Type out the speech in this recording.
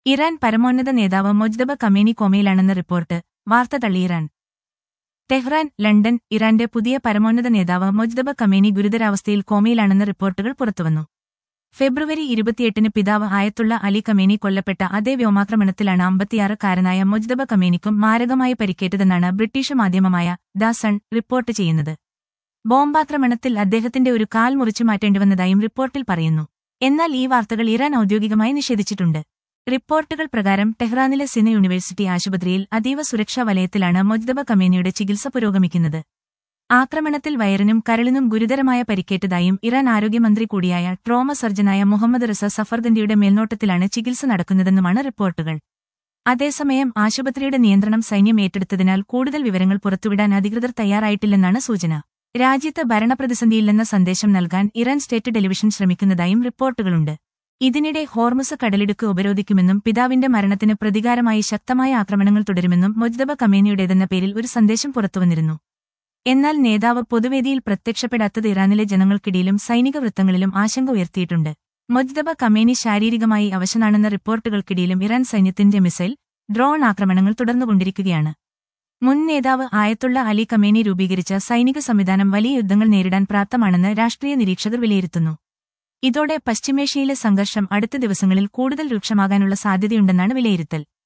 Iran പരമോന്നത നേതാവ് മൊജ്ദബ Khamenei കോമയിലാണെന്ന് report വാർത്ത തള്ളി ഇറാൻ ടെഹ്റാൻ ലണ്ടൻ ഇറാന്റെ പുതിയ പരമോന്നത നേതാവ് മൊജ്ദബ കമേനി ഗുരുതരാവസ്ഥയിൽ കോമയിലാണെന്ന് റിപ്പോർട്ടുകൾ പുറത്തുവന്നു ഫെബ്രുവരി ഇരുപത്തിയെട്ടിന് പിതാവ് ആയത്തുള്ള അലി കമേനി കൊല്ലപ്പെട്ട അതേ വ്യോമാക്രമണത്തിലാണ് അമ്പത്തിയാറുകാരനായ മൊജ്ദബ കമേനിക്കും മാരകമായി പരിക്കേറ്റതെന്നാണ് ബ്രിട്ടീഷ് മാധ്യമമായ ദ സൺ റിപ്പോർട്ട് ചെയ്യുന്നത് ബോംബാക്രമണത്തിൽ അദ്ദേഹത്തിന്റെ ഒരു കാൽ മുറിച്ചു മാറ്റേണ്ടിവന്നതായും റിപ്പോർട്ടിൽ പറയുന്നു എന്നാൽ ഈ വാർത്തകൾ ഇറാൻ ഔദ്യോഗികമായി നിഷേധിച്ചിട്ടുണ്ട് റിപ്പോർട്ടുകൾ പ്രകാരം ടെഹ്റാനിലെ സിന യൂണിവേഴ്സിറ്റി ആശുപത്രിയിൽ അതീവ സുരക്ഷാ വലയത്തിലാണ് മൊജ്ദബ കമേനിയുടെ ചികിത്സ പുരോഗമിക്കുന്നത് ആക്രമണത്തിൽ വയറിനും കരളിനും ഗുരുതരമായ പരിക്കേറ്റതായും ഇറാൻ ആരോഗ്യമന്ത്രി കൂടിയായ ട്രോമ സർജനായ മുഹമ്മദ് റസ സഫർഗന്ദിയുടെ മേൽനോട്ടത്തിലാണ് ചികിത്സ നടക്കുന്നതെന്നുമാണ് റിപ്പോർട്ടുകൾ അതേസമയം ആശുപത്രിയുടെ നിയന്ത്രണം സൈന്യം ഏറ്റെടുത്തതിനാൽ കൂടുതൽ വിവരങ്ങൾ പുറത്തുവിടാൻ അധികൃതർ തയ്യാറായിട്ടില്ലെന്നാണ് സൂചന രാജ്യത്ത് ഭരണപ്രതിസന്ധിയില്ലെന്ന സന്ദേശം നൽകാൻ ഇറാൻ സ്റ്റേറ്റ് ടെലിവിഷൻ ശ്രമിക്കുന്നതായും റിപ്പോർട്ടുകളുണ്ട് ഇതിനിടെ ഹോർമുസ് കടലിടുക്ക് ഉപരോധിക്കുമെന്നും പിതാവിന്റെ മരണത്തിന് പ്രതികാരമായി ശക്തമായ ആക്രമണങ്ങൾ തുടരുമെന്നും മൊജ്ദബ കമേനിയുടേതെന്ന പേരിൽ ഒരു സന്ദേശം പുറത്തുവന്നിരുന്നു എന്നാൽ നേതാവ് പൊതുവേദിയിൽ പ്രത്യക്ഷപ്പെടാത്തത് ഇറാനിലെ ജനങ്ങൾക്കിടയിലും സൈനിക വൃത്തങ്ങളിലും ആശങ്ക ഉയർത്തിയിട്ടുണ്ട് മൊജ്ദബ കമേനി ശാരീരികമായി അവശനാണെന്ന റിപ്പോർട്ടുകൾക്കിടയിലും ഇറാൻ സൈന്യത്തിന്റെ മിസൈൽ ഡ്രോൺ ആക്രമണങ്ങൾ തുടർന്നുകൊണ്ടിരിക്കുകയാണ് മുൻ നേതാവ് ആയത്തുള്ള അലി കമേനി രൂപീകരിച്ച സൈനിക സംവിധാനം വലിയ യുദ്ധങ്ങൾ നേരിടാൻ പ്രാപ്തമാണെന്ന് രാഷ്ട്രീയ നിരീക്ഷകർ വിലയിരുത്തുന്നു ഇതോടെ പശ്ചിമേഷ്യയിലെ സംഘർഷം അടുത്ത ദിവസങ്ങളിൽ കൂടുതൽ രൂക്ഷമാകാനുള്ള സാധ്യതയുണ്ടെന്നാണ് വിലയിരുത്തൽ